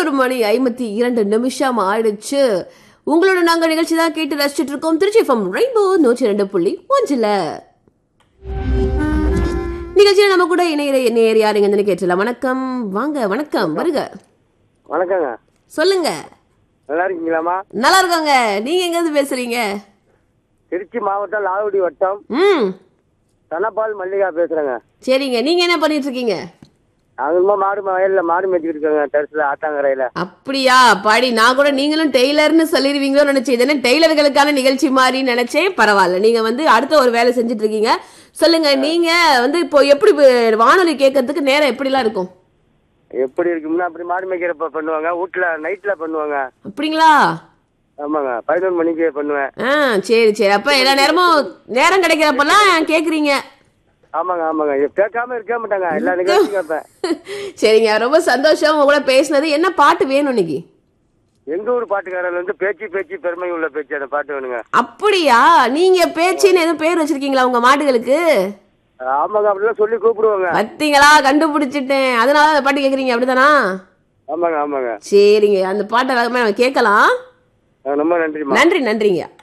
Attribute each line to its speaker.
Speaker 1: பதினோரு மணி ஐம்பத்தி இரண்டு நிமிஷம் ஆயிடுச்சு உங்களோட நாங்க நிகழ்ச்சி தான் கேட்டு ரசிச்சுட்டு இருக்கோம் திருச்சி ஃப்ரம் ரெயின்போ நூற்றி ரெண்டு புள்ளி ஒன்றுல நிகழ்ச்சியில நம்ம கூட இணையிற நேர் யாருங்கன்னு கேட்டலாம் வணக்கம் வாங்க வணக்கம் வருக
Speaker 2: வணக்கங்க
Speaker 1: சொல்லுங்க
Speaker 2: நல்லா இருக்கீங்களாம்மா
Speaker 1: நல்லா இருக்காங்க நீங்க எங்க இருந்து பேசுறீங்க
Speaker 2: திருச்சி மாவட்டம் லால்குடி வட்டம்
Speaker 1: ம்
Speaker 2: தனபால் மல்லிகா பேசுறேங்க
Speaker 1: சரிங்க நீங்க என்ன பண்ணிட்டு இருக்கீங்க
Speaker 2: நாங்களுமா மாடு வயல்ல மாடு மேய்ச்சிட்டு இருக்கோங்க டெரஸ்ல ஆத்தாங்கரையில
Speaker 1: அப்படியா பாடி நான் கூட நீங்களும் டெய்லர்னு சொல்லிடுவீங்களோ நினைச்சேன் இது என்ன டெய்லர்களுக்கான நிகழ்ச்சி மாதிரி நினைச்சேன் பரவாயில்ல நீங்க வந்து அடுத்த ஒரு வேலை செஞ்சுட்டு இருக்கீங்க சொல்லுங்க நீங்க வந்து இப்போ எப்படி வு- வானொலி கேட்கறதுக்கு நேரம் எப்படிலாம் இருக்கும்
Speaker 2: எப்படி இருக்கும்னா அப்படி மாடு மேய்க்கிறப்ப பண்ணுவாங்க வீட்டுல நைட்ல பண்ணுவாங்க
Speaker 1: அப்படிங்களா
Speaker 2: ஆமாங்க பதினொன்று மணிக்கு பண்ணுவேன்
Speaker 1: ஆ சரி சரி அப்ப எல்லா நேரமும் நேரம் கிடைக்கிறப்பெல்லாம் கேக்குறீங்க
Speaker 2: ஆமாங்க ஆமாங்க இது கேட்காம இருக்க மாட்டாங்க எல்லா நிகழ்ச்சியும் கேட்பேன்
Speaker 1: சரிங்க ரொம்ப சந்தோஷம் உங்க கூட பேசினது என்ன பாட்டு வேணும் இன்னைக்கு
Speaker 2: எங்க ஊர் பாட்டுக்காரர்ல வந்து பேச்சு பேச்சு பெருமை உள்ள பேச்சு அந்த பாட்டு வேணுங்க
Speaker 1: அப்படியா நீங்க பேச்சின்னு எதுவும் பேர் வச்சிருக்கீங்களா உங்க மாடுகளுக்கு
Speaker 2: ஆமாங்க அப்படிலாம் சொல்லி கூப்பிடுவாங்க
Speaker 1: பத்தீங்களா கண்டுபிடிச்சிட்டேன் அதனால அந்த பாட்டு கேக்குறீங்க அப்படிதானா
Speaker 2: ஆமாங்க ஆமாங்க
Speaker 1: சரிங்க அந்த பாட்டை வேகமா நம்ம கேட்கலாம்
Speaker 2: ரொம்ப நன்றிம்மா
Speaker 1: நன்றி நன்றிங்க